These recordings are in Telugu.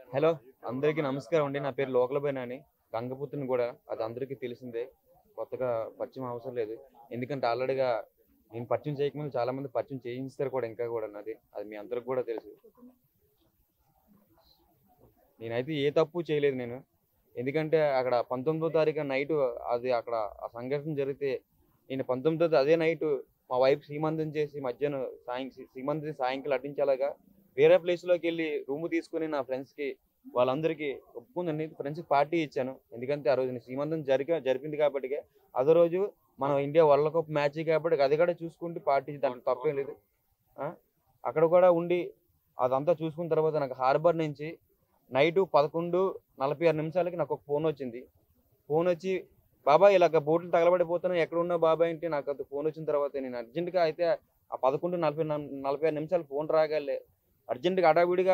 హలో అందరికీ నమస్కారం అండి నా పేరు లోకలబైన అని గంగపుత్రుని కూడా అది అందరికీ తెలిసిందే కొత్తగా పరిచయం అవసరం లేదు ఎందుకంటే ఆల్రెడీగా నేను పరిచయం చేయకముందు చాలా మంది పరిచయం చేయిస్తారు కూడా ఇంకా కూడా నాది అది మీ అందరికి కూడా తెలుసు నేనైతే ఏ తప్పు చేయలేదు నేను ఎందుకంటే అక్కడ పంతొమ్మిదో తారీఖు నైట్ అది అక్కడ ఆ సంఘటన జరిగితే నేను పంతొమ్మిదో అదే నైట్ మా వైఫ్ సీమంతం చేసి మధ్యాహ్నం సాయం సీమంతం సాయంకాలం అడ్డించేలాగా వేరే ప్లేస్లోకి వెళ్ళి రూమ్ తీసుకుని నా ఫ్రెండ్స్కి వాళ్ళందరికీ ఒప్పుకుందండి ఫ్రెండ్స్కి పార్టీ ఇచ్చాను ఎందుకంటే ఆ రోజు సీమంతం జరిగి జరిపింది కాబట్టి అదే రోజు మన ఇండియా వరల్డ్ కప్ మ్యాచ్ కాబట్టి అది కూడా చూసుకుంటూ పార్టీ దాంట్లో తప్పేం లేదు ఆ? అక్కడ కూడా ఉండి అదంతా చూసుకున్న తర్వాత నాకు హార్బర్ నుంచి నైట్ పదకొండు నలభై ఆరు నిమిషాలకి నాకు ఒక ఫోన్ వచ్చింది ఫోన్ వచ్చి బాబాయ్ ఇలాగ బోట్లు తగలబడిపోతున్నాయి ఎక్కడ ఉన్నా బాబాయ్ అంటే నాకు అది ఫోన్ వచ్చిన తర్వాత నేను అర్జెంటుగా అయితే ఆ పదకొండు నలభై నం- నలభై ఆరు నిమిషాలు ఫోన్ రాగాలే అర్జెంటుగా అడావిడిగా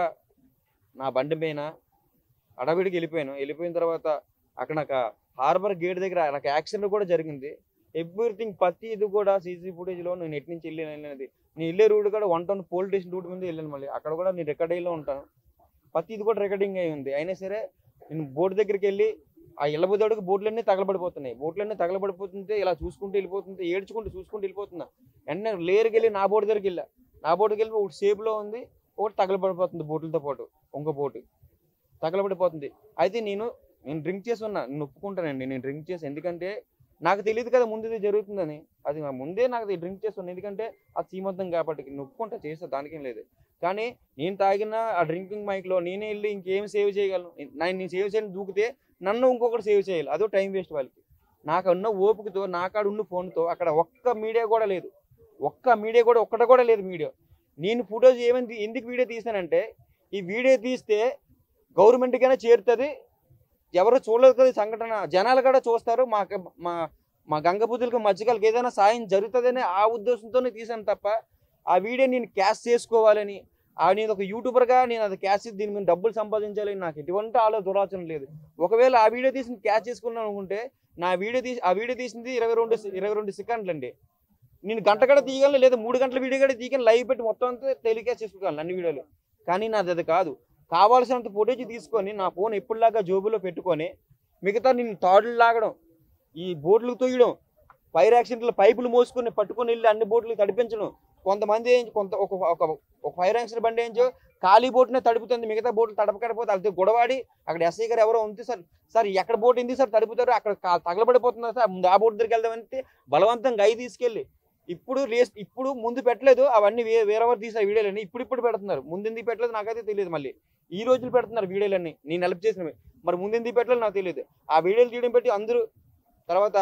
నా బండి పైన అడావిడికి వెళ్ళిపోయాను వెళ్ళిపోయిన తర్వాత అక్కడ నాకు హార్బర్ గేట్ దగ్గర నాకు యాక్సిడెంట్ కూడా జరిగింది ఎవ్రీథింగ్ ప్రతి ఇది కూడా సీసీ ఫుటేజ్లో నేను ఎటు నుంచి వెళ్ళాను వెళ్ళినది నేను వెళ్ళే రూట్ కూడా one town police station route మీద వెళ్ళాను మళ్ళీ అక్కడ కూడా నేను రికార్డింగ్లో ఉంటాను ప్రతి ఇది కూడా రికార్డింగ్ అయి ఉంది అయినా సరే నేను బోట్ దగ్గరికి వెళ్ళి ఆ ఇళ్ళబుద్దడికి బోట్లన్నీ తగలబడిపోతున్నాయి బోట్లన్నీ తగలబడిపోతుంటే ఇలా చూసుకుంటూ వెళ్ళిపోతుంటే ఏడ్చుకుంటూ చూసుకుంటూ వెళ్ళిపోతున్నా వెంటనే లేరుకి వెళ్ళి నా బోట్ దగ్గరికి వెళ్ళా నా బోటుకి వెళ్ళి ఒకటి షేప్లో ఉంది ఒకటి తగలబడిపోతుంది బోట్లతో పాటు ఇంకో బోటు తగలబడిపోతుంది అయితే నేను నేను డ్రింక్ చేసి ఉన్నా నేను ఒప్పుకుంటానండి నేను డ్రింక్ చేసి ఎందుకంటే నాకు తెలియదు కదా ముందు ఇది జరుగుతుందని అది నా ముందే నాకు డ్రింక్ చేస్తాను ఎందుకంటే అది సీమంతం కాబట్టి నేను ఒప్పుకుంటా చేస్తా దానికేం లేదు కానీ నేను తాగిన ఆ డ్రింకింగ్ మైక్లో నేనే వెళ్ళి ఇంకేం సేవ్ చేయగలను నేను నేను సేవ్ చేయని దూకితే నన్ను ఇంకొకటి సేవ్ చేయాలి అదో టైం వేస్ట్ వాళ్ళకి నాకు ఉన్న ఓపికతో నా కాడ ఉన్న ఫోన్తో అక్కడ ఒక్క మీడియా కూడా లేదు ఒక్క మీడియా కూడా ఒక్కట కూడా లేదు మీడియా నేను ఫోటోస్ ఏమైంది ఎందుకు వీడియో తీసానంటే ఈ వీడియో తీస్తే గవర్నమెంట్కైనా చేరుతుంది ఎవరు చూడలేదు కదా ఈ సంఘటన జనాలు కూడా చూస్తారు మా మా మా గంగబుద్ధులకు మధ్యకాలకి ఏదైనా సాయం జరుగుతుందని ఆ ఉద్దేశంతోనే తీసాను తప్ప ఆ వీడియో నేను క్యాష్ చేసుకోవాలని ఆ నేను ఒక యూట్యూబర్గా నేను అది క్యాష్ చేసి దీని మీద డబ్బులు సంపాదించాలని నాకు ఎటువంటి ఆలో దురాచన లేదు ఒకవేళ ఆ వీడియో తీసి క్యాష్ చేసుకున్నాను అనుకుంటే నా వీడియో తీసి ఆ వీడియో తీసింది ఇరవై రెండు ఇరవై రెండు సెకండ్లు అండి నేను గంట కూడా తీయగలను లేదా మూడు గంటల వీడియో కూడా తీయగలను లైవ్ పెట్టి మొత్తం అంతా తేలికే చేసుకోగలను అన్ని వీడియోలు కానీ నాది అది కాదు కావాల్సినంత ఫుటేజ్ తీసుకొని నా ఫోన్ ఎప్పుడులాగా జోబులో పెట్టుకొని మిగతా నేను తాడులు లాగడం ఈ బోట్లు తొయ్యడం ఫైర్ యాక్సిడెంట్లు పైపులు మోసుకొని పట్టుకొని వెళ్ళి అన్ని బోట్లు తడిపించడం కొంతమంది ఏం- కొంత ఒక ఒక ఒక ఫైర్ యాక్సిడెంట్ బండి ఏంచో ఖాళీ బోట్నే తడుపుతుంది మిగతా బోట్లు తడపకపోతే అది గొడవాడి అక్కడ ఎస్ఐ గారు ఎవరో ఉంది సార్ సార్ ఎక్కడ బోట్ ఉంది సార్ తడుపుతారు అక్కడ కా- తగలబడిపోతున్నారు సార్ ముందు ఆ బోట్ దగ్గరికి వెళ్దామంటే బలవంతంగా ఐ తీసుకెళ్ళి ఇప్పుడు రేస్ ఇప్పుడు ముందు పెట్టలేదు అవన్నీ వే వేరెవరు తీసారు వీడియోలన్నీ ఇప్పుడు ఇప్పుడు పెడుతున్నారు ముందు ఎందుకు పెట్టలేదు నాకైతే తెలియదు మళ్ళీ ఈ రోజులు పెడుతున్నారు వీడియోలన్నీ నేను హెల్ప్ చేసినవి మరి ముందు ఎందుకు పెట్టలేదు నాకు తెలియదు ఆ వీడియోలు తీయడం పెట్టి అందరూ తర్వాత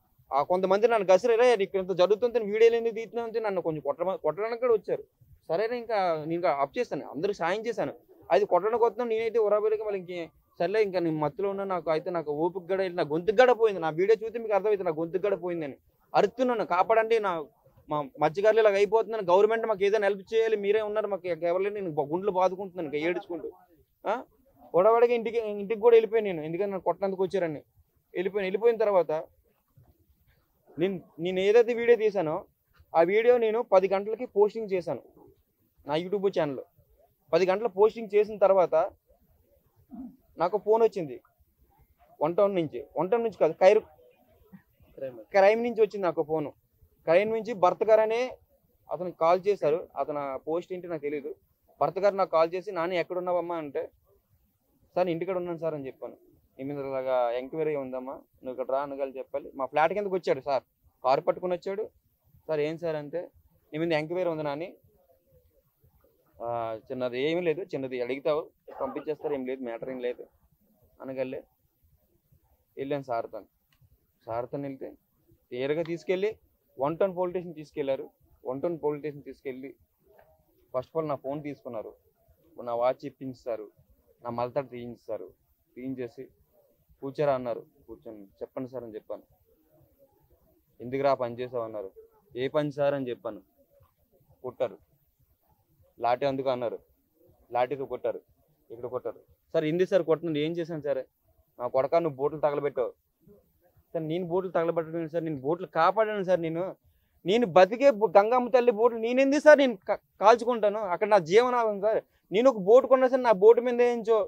ఆ కొంతమంది నన్ను గసిరే ఇక్కడ ఇంత జరుగుతుంది వీడియోలు ఎందుకు తీస్తున్నావు నన్ను కొంచెం కొట్ట కొట్టడానికి కూడా వచ్చారు సరేనా ఇంకా నేను ఇంకా అప్ చేస్తాను అందరికి సాయం చేశాను అది కొట్టడానికి వస్తున్నాను నేనైతే ఉరాబేలిగా మళ్ళీ ఇంకే సర్లే ఇంకా నేను మత్తులో ఉన్నా నాకు అయితే నాకు ఓపిక గడ నా గొంతుకు గడ పోయింది నా వీడియో చూస్తే మీకు అర్థమవుతుంది నా గొంతుకు గడ పోయిందని అరుతున్నాను కాపాడండి నా మా మధ్యగారులు ఇలాగ అయిపోతున్నాను గవర్నమెంట్ మాకు ఏదైనా హెల్ప్ చేయాలి మీరే ఉన్నారు మాకు ఎవరు నేను గుండెలు బాదుకుంటున్నాను ఇంకా ఏడ్చుకుంటూ ఆ? గొడవడిగా ఇంటికి ఇంటికి కూడా వెళ్ళిపోయాను నేను ఎందుకంటే నన్ను కొట్టడానికి వచ్చారని వెళ్ళిపోయాను వెళ్ళిపోయిన తర్వాత నేను నేను ఏదైతే వీడియో తీసానో ఆ వీడియో నేను పది గంటలకి పోస్టింగ్ చేశాను నా యూట్యూబ్ ఛానల్లో పది గంటల పోస్టింగ్ చేసిన తర్వాత నాకు ఫోన్ వచ్చింది వన్ టౌన్ నుంచి వన్ టౌన్ నుంచి కాదు కైర్ క్రైమ్ నుంచి వచ్చింది నాకు ఫోను క్రైమ్ నుంచి భర్త గారు అనే అతను కాల్ చేశారు అతను పోస్ట్ ఏంటి నాకు తెలియదు భర్త గారు నాకు కాల్ చేసి నాని ఎక్కడున్నావమ్మా అంటే సార్ ఇంటికాడ ఉన్నాను సార్ అని చెప్పాను నీ మీద ఇలాగా ఎంక్వైరీ ఉందమ్మా నువ్వు ఇక్కడ రా అనగాలి చెప్పాలి మా ఫ్లాట్ కిందకి వచ్చాడు సార్ కారు పట్టుకుని వచ్చాడు సార్ ఏం సార్ అంటే నీ మీద ఎంక్వైరీ ఉంది నాని ఆ, చిన్నది ఏమీ లేదు చిన్నది అడుగుతావు పంపించేస్తారు ఏం లేదు మ్యాటర్ ఏం లేదు అనగలే వెళ్ళాను సార్తో సార్తో వెళ్తే తీరగా తీసుకెళ్ళి వన్ టౌన్ పోలీస్ స్టేషన్ తీసుకెళ్లారు వన్ టౌన్ పోలీస్ స్టేషన్ తీసుకెళ్ళి ఫస్ట్ ఆఫ్ ఆల్ నా ఫోన్ తీసుకున్నారు నా వాచ్ ఇప్పించారు నా మలతడ తీయించారు తీయించేసి కూర్చోరా అన్నారు కూర్చొని చెప్పండి సార్ అని చెప్పాను ఎందుకు రా పని చేసావు అన్నారు ఏ పని సార్ అని చెప్పాను కొట్టారు లాఠీ అందుకు అన్నారు లాఠీతో కొట్టారు ఇక్కడ కొట్టారు సార్ ఇంది సార్ కొట్టినండి ఏం చేశాను సార్ నా కొడక నువ్వు బోట్లు తగలబెట్టావు సార్ నేను బోట్లు తగలబెట్టడం సార్ నేను బోట్లు కాపాడాను సార్ నేను నేను బతికే బు- గంగమ్మ తల్లి బోట్లు నేనేంది సార్ నేను కా- కాల్చుకుంటాను అక్కడ నా జీవనాధారం సార్ నేను ఒక బోటు కొన్నా సార్ నా బోటు మీద ఏంచో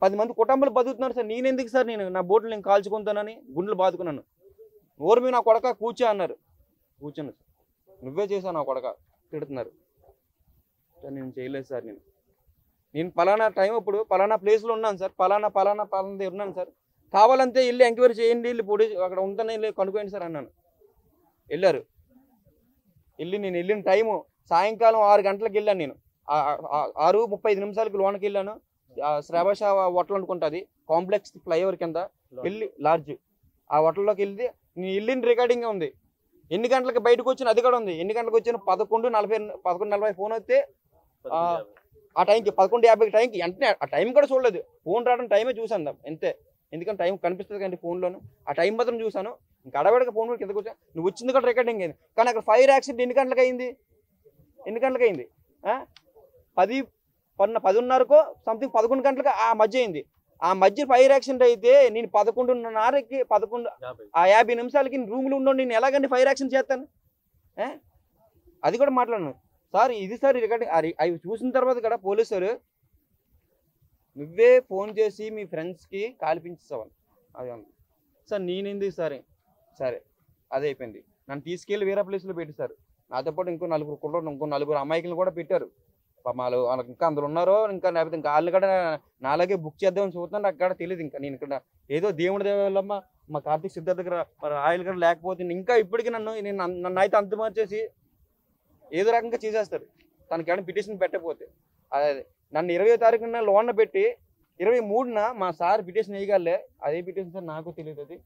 పది మంది కుటుంబాలు బతుకుతున్నారు సార్ నేను ఎందుకు సార్ నేను నా బోట్లు నేను కాల్చుకుంటానని గుండెలు బాదుకున్నాను ఓరు మీ నా కొడక కూర్చో అన్నారు కూర్చున్నా సార్ నువ్వే చేశావు నా కొడక తిడుతున్నారు సార్ నేను చేయలేదు సార్ నేను నేను పలానా టైం ఇప్పుడు పలానా ప్లేస్లో ఉన్నాను సార్ పలానా పలానా పలానా దగ్గర ఉన్నాను సార్ కావాలంటే వెళ్ళి ఎంక్వైరీ చేయండి వెళ్ళి పొడి అక్కడ ఉంటానే వెళ్ళి కనుక్కోండి సార్ అన్నాను వెళ్ళారు వెళ్ళి నేను వెళ్ళిన టైము సాయంకాలం ఆరు గంటలకు వెళ్ళాను నేను ఆ- ఆ- ఆ- ఆరు ముప్పై ఐదు నిమిషాలకి లోనకి వెళ్ళాను ఆ శ్రావష హోటల్ అనుకుంటుంది కాంప్లెక్స్ ఫ్లైఓవర్ కింద వెళ్ళి లార్జ్ ఆ హోటల్లోకి వెళ్ళి నేను వెళ్ళిన రికార్డింగ్ ఉంది ఎన్ని గంటలకు బయటకు వచ్చిన అది కూడా ఉంది ఎన్ని గంటలకు వచ్చిన పదకొండు నలభై పదకొండు నలభై ఫోన్ వస్తే ఆ, ఆ టైంకి పదకొండు యాభై టైంకి వెంటనే ఆ టైం కూడా చూడలేదు ఫోన్ రావడం టైమే చూసాను దా- అంతే ఎందుకంటే టైం కనిపిస్తుంది కానీ ఫోన్లోను ఆ టైం మాత్రం చూసాను ఇంకా అడగడక ఫోన్ కూడా కిందకు వచ్చా నువ్వు వచ్చింది కూడా రికార్డింగ్ అయింది కానీ అక్కడ ఫైర్ యాక్సిడెంట్ ఎన్ని గంటలకు అయింది ఎన్ని గంటలకు అయింది ఆ? పది పన్న పదిన్నరకో సంథింగ్ పదకొండు గంటలకు ఆ మధ్య అయింది ఆ మధ్య ఫైర్ యాక్సిడెంట్ అయితే నేను పదకొండున్నరకి పదకొండు ఆ యాభై నిమిషాలకి రూమ్లో ఉండో నేను ఎలాగండి ఫైర్ యాక్షన్ చేస్తాను ఏ? అది కూడా మాట్లాడను సార్ ఇది సార్ రికార్డింగ్ అది- అవి చూసిన తర్వాత కూడా పోలీసులు నువ్వే ఫోన్ చేసి మీ ఫ్రెండ్స్కి కాల్పించేసావని అది అన్న సార్ నేనెందుకు సరే సరే అదే అయిపోయింది నన్ను తీసుకెళ్ళి వేరే ప్లేస్లో పెట్టేశారు నాతో పాటు ఇంకో నలుగురు కుర్రోళ్ళు ఇంకో నలుగురు అమ్మాయికులు కూడా పెట్టారు పాపం వాళ్ళు వాళ్ళకి ఇంకా అందులో ఉన్నారో ఇంకా లేకపోతే ఇంకా వాళ్ళు కూడా నాలాగే బుక్ చేద్దామని చూస్తున్నాను నాకు కూడా తెలియదు ఇంకా నేను ఇక్కడ ఏదో దేవుడి దేవల్లమ్మ మా కార్తీక్ సిద్ధార్థ దగ్గర మరి ఆయిల్ కూడా లేకపోతే ఇంకా ఇప్పటికీ నన్ను నేను నన్ను- నన్ను అయితే అంత మార్చేసి ఏదో రకంగా చేసేస్తారు తనకి ఏమైనా పిటిషన్ పెట్టకపోతే అదే నన్ను ఇరవై తారీఖున లోన్ పెట్టి ఇరవై మూడున మా సార్ పిటిషన్ వేయగలే అదే పిటిషన్ సార్ నాకు తెలియదు అది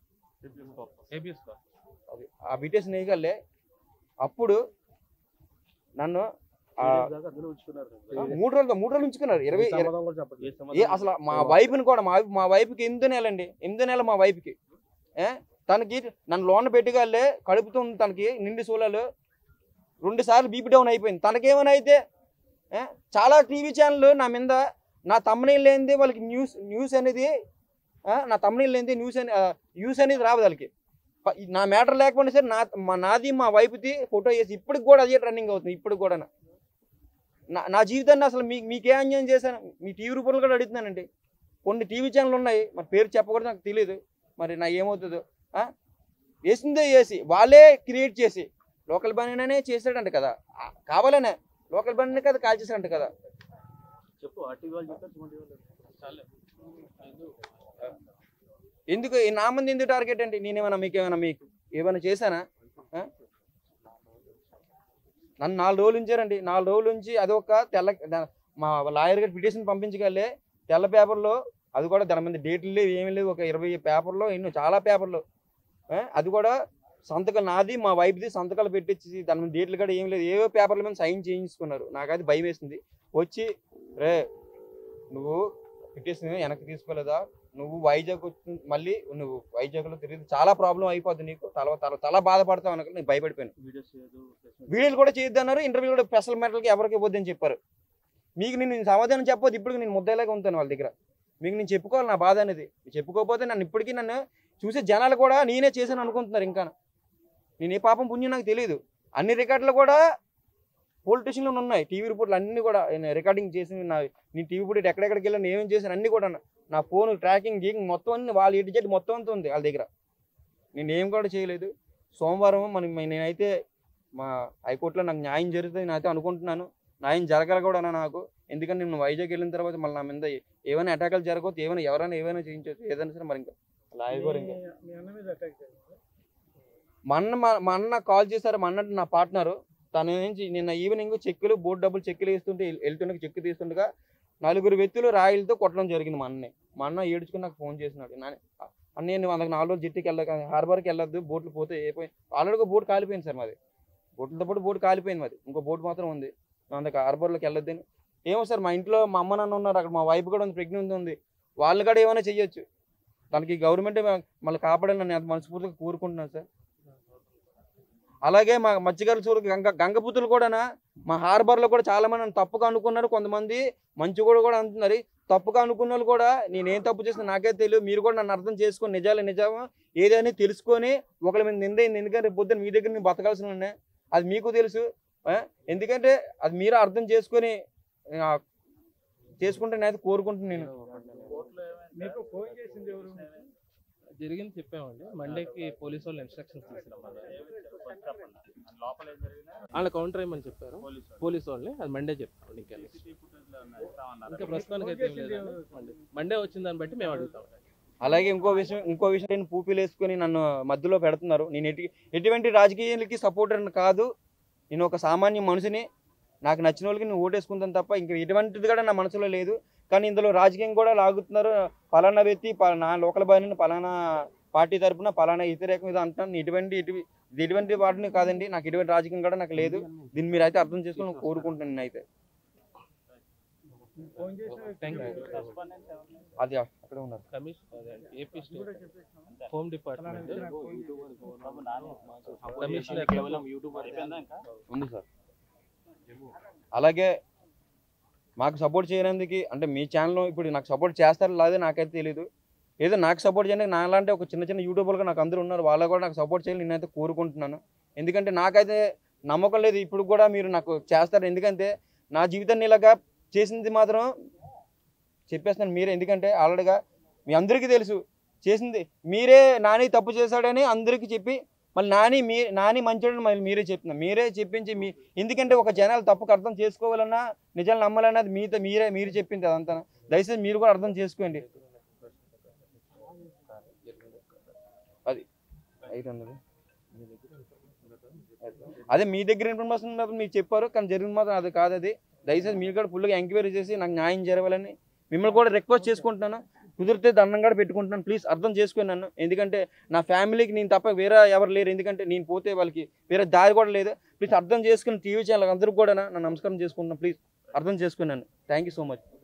అది ఆ పిటిషన్ వేయగలే అప్పుడు నన్ను ఆ, ఆ, మూడు రోజులు మూడు రోజులు ఉంచుకున్నారు ఇరవై ఇరవై- ఏ అసలు మా వైఫ్ని కూడా మా మా వైఫ్కి ఎనిమిది నెల అండి ఎనిమిది నెల మా వైఫ్కి ఏ తనకి నన్ను లోన్ పెట్టగలే కడుపుతుంది తనకి నిండి సూలాలు రెండు సార్లు బీపీ డౌన్ అయిపోయింది తనకేమైనా అయితే ఏ? చాలా టీవీ ఛానల్ నా మీద నా తమ్మునీళ్ళు లేనిది వాళ్ళకి న్యూస్ న్యూస్ అనేది ఆ, నా తమ్మునీళ్ళు లేనిది న్యూస్ అని న్యూస్ అనేది రాదు వాళ్ళకి ప- నా మ్యాటర్ లేకపోయినా సరే నా మా నాది మా వైఫ్ది ఫోటో వేసి ఇప్పటికి కూడా అదే రన్నింగ్ అవుతుంది ఇప్పటికి కూడా నా నా జీవితాన్ని అసలు మీ మీకే అన్యాయం చేశాను మీ టీవీ రూపంలో కూడా అడుగుతున్నానండి కొన్ని టీవీ ఛానల్ ఉన్నాయి మరి పేరు చెప్పకూడదు నాకు తెలియదు మరి నా ఏమవుతుందో ఆ? వేసిందే వేసి వాళ్ళే క్రియేట్ చేసి లోకల్ బండినే చేసాడంట కదా ఆ, కావాలనే లోకల్ బండిని కదా కాల్ చేశాడంట కదా చెప్పు ఆర్టీవీ వాళ్ళు చెప్పారు సుమన్ వాళ్ళు ఎందుకు ఈ నా మంది ఎందుకు టార్గెట్ అండి నేనేమైనా మీకు ఏమైనా మీకు ఏమైనా చేశానా ఆ? నన్ను నాలుగు రోజులు ఉంచారండి నాలుగు రోజులు ఉంచి అది ఒక తెల్ల దా- మా లాయర్ గారి పిటిషన్ పంపించగలే తెల్ల పేపర్లో అది కూడా దాని మీద డేట్లు లేవు ఏమీ లేవు ఒక ఇరవై పేపర్లో ఎన్నో చాలా పేపర్లు ఆ? అది కూడా సంతకాలు నాది మా వైఫ్ది సంతకాలు పెట్టించి దాని మీద డేట్లు కూడా ఏం లేదు ఏవో పేపర్ల మీద సైన్ చేయించుకున్నారు నాకు అది భయం వేసింది వచ్చి రే నువ్వు పిటిషన్ వెనక్కి తీసుకోలేదా నువ్వు వైజాగ్ వచ్చి మళ్ళీ నువ్వు వైజాగ్లో తిరిగి చాలా ప్రాబ్లం అయిపోద్ది నీకు తల తల చాలా బాధపడతావు అనక నేను భయపడిపోయాను వీడియోస్ చేయదు వీడియోలు కూడా చేయొద్దు అన్నారు ఇంటర్వ్యూ కూడా స్పెషల్ మెటల్కి ఎవరికి ఇవ్వద్దని చెప్పారు మీకు నేను సమాధానం చెప్పొద్దు ఇప్పుడు నేను ముద్దలాగా ఉంటాను వాళ్ళ దగ్గర మీకు నేను చెప్పుకోవాలి నా బాధ అనేది మీరు చెప్పుకోకపోతే నన్ను ఇప్పటికీ నన్ను చూసే జనాలు కూడా నేనే చేశాను అనుకుంటున్నారు ఇంకా నేను ఏ పాపం పుణ్యం నాకు తెలియదు అన్ని రికార్డులు కూడా పోలీస్ స్టేషన్లో ఉన్నాయి టీవీ రిపోర్ట్లు అన్ని కూడా నేను రికార్డింగ్ చేసి నా నేను టీవీ రిపోర్ట్ ఎక్కడెక్కడికి వెళ్ళాను ఏమేమి చేశాను అన్ని కూడా నా ఫోన్ ట్రాకింగ్ గీకింగ్ మొత్తం అన్ని వాళ్ళ ఎటు జెడ్ మొత్తం అంతా ఉంది వాళ్ళ దగ్గర నేను ఏం కూడా చేయలేదు సోమవారం మనం నేనైతే మా హైకోర్టులో నాకు న్యాయం జరుగుతుంది నేనైతే అనుకుంటున్నాను న్యాయం జరగాలి కూడా నాకు ఎందుకంటే నేను వైజాగ్ వెళ్ళిన తర్వాత మళ్ళీ నా మీద ఏమైనా అటాకులు జరగవచ్చు ఏమైనా ఎవరైనా ఏమైనా చేయించవచ్చు ఏదైనా సరే మరి ఇంకా లాయర్ గారు ఇంకా మీ అన్న మీద అటాక్ జరిగింది మా అన్న మా- మా అన్న కాల్ చేశారు మా అన్న నా పార్ట్నర్ తన నుంచి నిన్న ఈవినింగ్ చెక్కులు బోర్డు డబ్బులు చెక్కులు వేస్తుంటే వెళ్- వెళ్తుండగా చెక్కు తీస్తుండగా నలుగురు వ్యక్తులు రాయిలతో కొట్టడం జరిగింది మా అన్నని మా అన్న ఏడుచుకుని నాకు ఫోన్ చేసినాడు నాన్న అన్నయ్య నువ్వు అందుకు నాలుగు రోజులు జిట్టుకి వెళ్ళక హార్బర్కి వెళ్ళొద్దు బోట్లు పోతే అయిపోయి ఆల్రెడీ ఒక బోట్ కాలిపోయింది సార్ మాది బోట్లతో పాటు బోట్ కాలిపోయింది మాది ఇంకో బోట్ మాత్రం ఉంది నువ్వు అందుకు హార్బర్లోకి వెళ్ళొద్దని ఏమో సార్ మా ఇంట్లో మా అమ్మ నాన్న ఉన్నారు అక్కడ మా వైఫ్ కూడా ఉంది ప్రెగ్నెంట్ ఉంది వాళ్ళు కూడా ఏమైనా చెయ్యొచ్చు దానికి గవర్నమెంట్ మళ్ళీ కాపాడాలని నేను అంత మనస్ఫూర్తిగా కోరుకుంటున్నాను సార్ అలాగే మా మత్స్యకారుల చూడు గంగ గంగపుత్రులు కూడా మా హార్బర్లో కూడా చాలా మంది నన్ను తప్పుగా అనుకున్నారు కొంతమంది మంచి కూడా కూడా అంటున్నారు తప్పుగా అనుకున్న వాళ్ళు కూడా నేనేం తప్పు చేసిన నాకే తెలియదు మీరు కూడా నన్ను అర్థం చేసుకొని నిజాలు నిజమా ఏదని తెలుసుకొని ఒకరి మీద నిందైంది ఎందుకంటే రేపు పొద్దున్న మీ దగ్గర నేను బతకాల్సిన వాడినే. అది మీకు తెలుసు ఆ? ఎందుకంటే అది మీరు అర్థం చేసుకొని ఆ, చేసుకుంటే నేనైతే కోరుకుంటున్నాను నేను కోర్టులో మీకు ఫోన్ చేసింది ఎవరు జరిగింది చెప్పామండి మండేకి పోలీస్ వాళ్ళు ఇన్స్ట్రక్షన్స్ తీసుకున్నాం లోపల ఏం జరిగిందా వాళ్ళ కౌంటర్ ఏమని చెప్పారు పోలీసు పోలీస్ వాళ్ళని అది మండే చెప్తాం ఇంకా సీసీటీవీ ఫుటేజ్ లో ఉన్నాయి ఇస్తామన్నారు ఇంకా ప్రస్తుతానికి అయితే ఏం లేదండి మండే మండే వచ్చిన దాన్ని బట్టి మేము అడుగుతాం అలాగే ఇంకో విషయం ఇంకో విషయం నేను పూపీలు వేసుకొని నన్ను మధ్యలో పెడుతున్నారు నేను ఎటు ఎటువంటి రాజకీయాలకి సపోర్టర్ కాదు నేను ఒక సామాన్య మనిషిని నాకు నచ్చిన వాళ్ళకి నేను ఓటేసుకుంటాను తప్ప ఇంకా ఎటువంటిది కూడా నా మనసులో లేదు కానీ ఇందులో రాజకీయం కూడా లాగుతున్నారు పలానా వ్యక్తి ప- నా లోకల్ బాయ్ని పలానా పార్టీ తరపున పలానా వ్యతిరేకం ఇది అంటున్నాను నేను ఎటువంటి ఎటు- ఇది ఎటువంటి వాటిని కాదండి నాకు ఎటువంటి రాజకీయం కూడా నాకు లేదు దీన్ని మీరు అయితే అర్థం చేసుకొని కోరుకుంటున్నాను నేనైతే ఫోన్ చేసిన థ్యాంక్ యూ రెస్పాండెంట్స్ ఎవరు అది అక్కడ ఉన్నారు commission AP state home department Babu Nani commissioner కేవలం యూట్యూబర్ అయిపోయిందా ఇంకా ఉంది సార్ అలాగే మాకు సపోర్ట్ చేయడానికి అంటే మీ ఛానల్ ఇప్పుడు నాకు సపోర్ట్ చేస్తారో లేదో నాకైతే తెలియదు ఏదో నాకు సపోర్ట్ చేయడానికి నాలాంటి ఒక చిన్న చిన్న యూట్యూబర్గా నాకు అందరూ ఉన్నారు వాళ్ళు కూడా నాకు సపోర్ట్ చేయాలి నేనైతే కోరుకుంటున్నాను ఎందుకంటే నాకైతే నమ్మకం లేదు ఇప్పుడు కూడా మీరు నాకు చేస్తారు ఎందుకంటే నా జీవితాన్ని ఇలాగా చేసింది మాత్రం చెప్పేస్తున్నాను మీరే ఎందుకంటే ఆల్రెడీగా మీ అందరికీ తెలుసు చేసింది మీరే నాని తప్పు చేశాడని అందరికీ చెప్పి మళ్ళీ నాని మీ నాని మంచోడని మళ్ళీ మీరే చెప్తున్నారు మీరే చెప్పించి మీ ఎందుకంటే ఒక జనాలు తప్పుకు అర్థం చేసుకోవాలన్నా నిజాలు నమ్మాలన్నా అది మీతో మీరే మీరు చెప్పింది అదంతా దయచేసి మీరు కూడా అర్థం చేసుకోండి అది ఐదు వందలు అదే మీ దగ్గర ఇన్ఫర్మేషన్ ఉన్నప్పుడు మీరు చెప్పారు కానీ జరిగింది మాత్రం అది కాదు అది దయచేసి మీరు కూడా ఫుల్గా ఎంక్వైరీ చేసి నాకు న్యాయం జరగాలని మిమ్మల్ని కూడా రిక్వెస్ట్ చేసుకుంటున్నాను కుదిరితే దండం కూడా పెట్టుకుంటున్నాను ప్లీజ్ అర్థం చేసుకుని నన్ను ఎందుకంటే నా ఫ్యామిలీకి నేను తప్ప వేరే ఎవరు లేరు ఎందుకంటే నేను పోతే వాళ్ళకి వేరే దారి కూడా లేదు ప్లీజ్ అర్థం చేసుకుని టీవీ ఛానల్ అందరికి కూడా నా నమస్కారం చేసుకుంటున్నాను ప్లీజ్ అర్థం చేసుకున్నాను థ్యాంక్ యూ సో మచ్